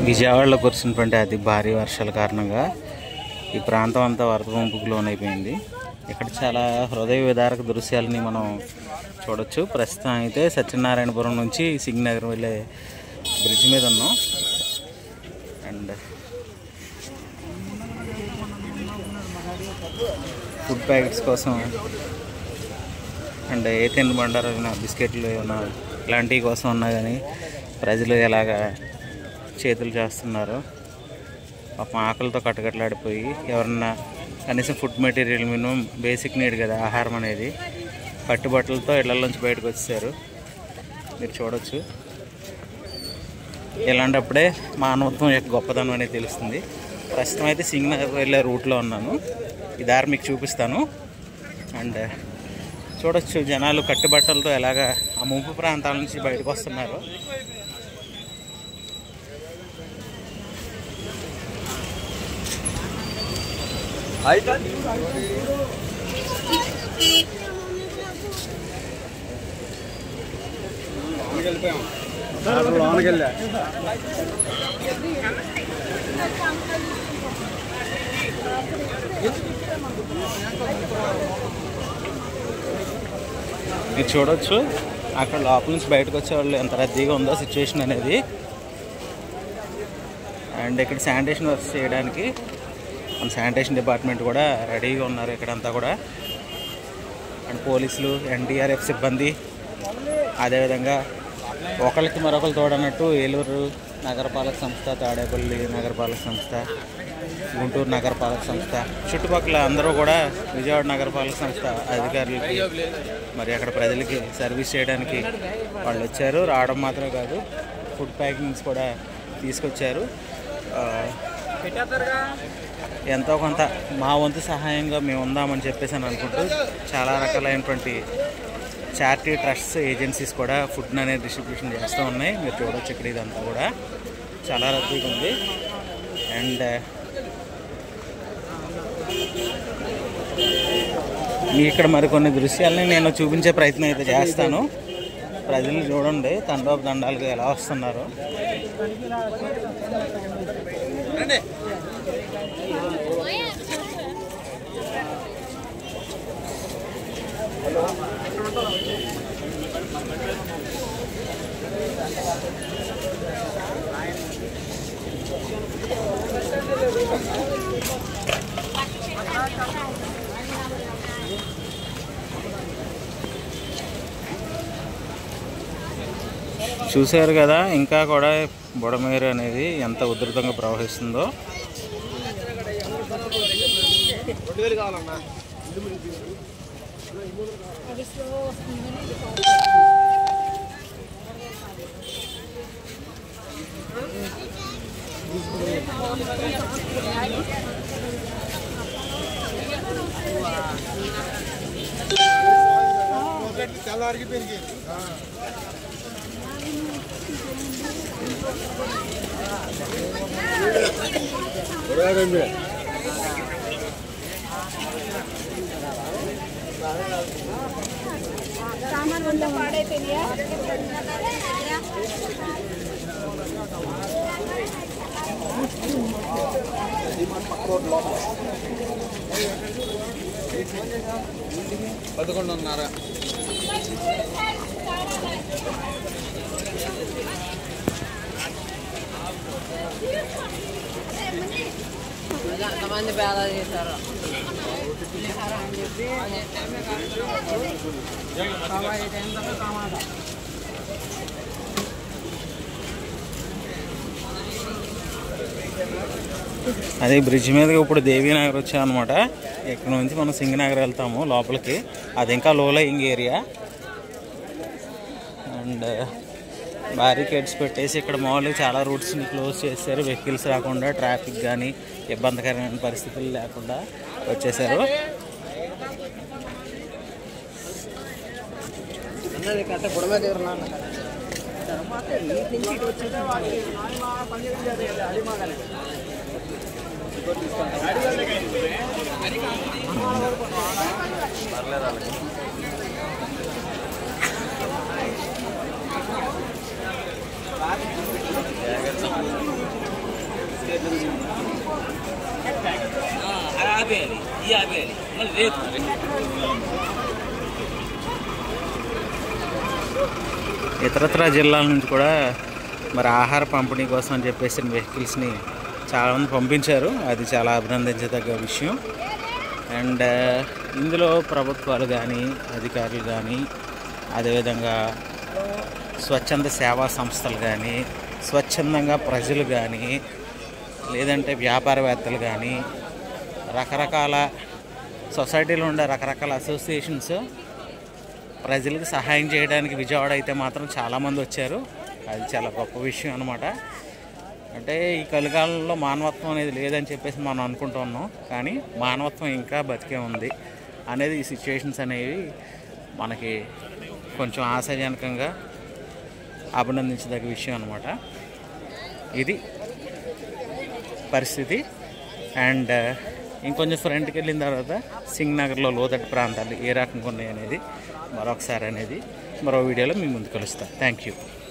విజయవాడలో కురిసినటువంటి అతి భారీ వర్షాల కారణంగా ఈ ప్రాంతం అంతా వరద ముంపుకు లోనైపోయింది ఇక్కడ చాలా హృదయ విదారక దృశ్యాలని మనం చూడొచ్చు ప్రస్తుతం అయితే సత్యనారాయణపురం నుంచి సింగనగర్ వెళ్ళే బ్రిడ్జ్ మీద ఉన్నాం అండ్ ఫుడ్ ప్యాకెట్స్ కోసం అండ్ ఏ తిండి బండారైనా బిస్కెట్లు ఏమైనా ఇలాంటివి కోసం ఉన్నా కానీ ప్రజలు ఎలాగా చేతులు చేస్తున్నారు పాపం ఆకలితో కట్టకట్లాడిపోయి ఎవరన్నా కనీసం food material minimum basic need కదా ఆహారం అనేది పట్టుబట్టలతో ఇళ్లలోంచి బయటకు వచ్చేసారు మీరు చూడొచ్చు ఇలాంటప్పుడే మానవత్వం యొక్క గొప్పతనం అనేది తెలుస్తుంది ప్రస్తుతం అయితే సింగనగర్ వెళ్ళే రూట్లో ఉన్నాను ఈ దారి మీకు చూపిస్తాను అండ్ చూడొచ్చు జనాలు కట్టుబట్టలతో ఎలాగా ఆ ముంపు ప్రాంతాల నుంచి బయటకు వస్తున్నారు మీరు చూడొచ్చు అక్కడ లోపల నుంచి బయటకు వచ్చే వాళ్ళు ఎంత రద్దీగా ఉందో సిచ్యువేషన్ అనేది అండ్ ఇక్కడ శానిటేషన్ వర్క్స్ చేయడానికి మన శానిటేషన్ డిపార్ట్మెంట్ కూడా రెడీగా ఉన్నారు ఇక్కడంతా కూడా అండ్ పోలీసులు ఎన్డీఆర్ఎఫ్ సిబ్బంది అదేవిధంగా ఒకరికి మరొకరు తోడన్నట్టు ఏలూరు నగరపాలక సంస్థ తాడేపల్లి నగరపాలక సంస్థ గుంటూరు నగరపాలక సంస్థ చుట్టుపక్కల అందరూ కూడా విజయవాడ నగరపాలక సంస్థ అధికారులకి మరి అక్కడ ప్రజలకి సర్వీస్ చేయడానికి వాళ్ళు వచ్చారు రావడం మాత్రమే కాదు ఫుడ్ ప్యాకింగ్స్ కూడా తీసుకొచ్చారు ఆ, ఎంతో కొంత మా వంతు సహాయంగా మేము ఉందామని చెప్పేసి అని అనుకుంటూ చాలా రకాలైనటువంటి చారిటీ ట్రస్ట్స్ ఏజెన్సీస్ కూడా ఫుడ్ అనేది డిస్ట్రిబ్యూషన్ చేస్తూ ఉన్నాయి మీరు చూడొచ్చు ఇక్కడ ఇదంతా కూడా చాలా రద్దీగా ఉంది అండ్ మీ ఇక్కడ మరికొన్ని దృశ్యాలని నేను చూపించే ప్రయత్నం అయితే చేస్తాను ప్రజలు చూడండి తండోపు దండాలుగా ఎలా వస్తున్నారు చూశారు కదా ఇంకా కూడా బుడమేరు అనేది ఎంత ఉధృతంగా ప్రవహిస్తుందో సామాన్ అంతా పాడైపోయిందా పదకొండున్నర ఎంతమంది పేద చేశారు అదే బ్రిడ్జ్ మీదకి ఇప్పుడు దేవీనగర్ వచ్చామన్నమాట ఇక్కడ నుంచి మనం సింగనగర్ వెళ్తాము లోపలికి అది ఇంకా లో లయింగ్ ఏరియా అండ్ బారికేడ్స్ పెట్టేసి ఇక్కడ మామూలుగా చాలా రూట్స్ని క్లోజ్ చేశారు వెహికల్స్ రాకుండా ట్రాఫిక్ కానీ ఇబ్బందికరమైన పరిస్థితులు లేకుండా వచ్చేసారు కట్ట బుడమే తీరు ఆ ఆపేయాలి ఈ ఆపేయాలి మళ్ళీ రేపు ఇతరత్ర జిల్లాల నుంచి కూడా మరి ఆహార పంపిణీ కోసం అని చెప్పేసి వెహికల్స్ని చాలామంది పంపించారు అది చాలా అభినందించదగ్గ విషయం అండ్ ఇందులో ప్రభుత్వాలు కానీ అధికారులు కానీ అదేవిధంగా స్వచ్ఛంద సేవా సంస్థలు కానీ స్వచ్ఛందంగా ప్రజలు కానీ లేదంటే వ్యాపారవేత్తలు కానీ రకరకాల సొసైటీలో ఉండే రకరకాల అసోసియేషన్స్ ప్రజలకు సహాయం చేయడానికి విజయవాడ అయితే మాత్రం చాలామంది వచ్చారు అది చాలా గొప్ప విషయం అనమాట అంటే ఈ కలికాలంలో మానవత్వం అనేది లేదని చెప్పేసి మనం అనుకుంటున్నాం కానీ మానవత్వం ఇంకా బతికే ఉంది అనేది ఈ సిచ్యువేషన్స్ అనేవి మనకి కొంచెం ఆశాజనకంగా అభినందించదగ్గ విషయం అనమాట ఇది పరిస్థితి అండ్ ఇంకొంచెం ఫ్రంట్కి వెళ్ళిన తర్వాత సింగ్ నగర్లో లోతట్టు ప్రాంతాలు ఏ రకంగా ఉన్నాయి అనేది మరొకసారి అనేది మరో వీడియోలో మీ ముందు కలుస్తాను థ్యాంక్ యూ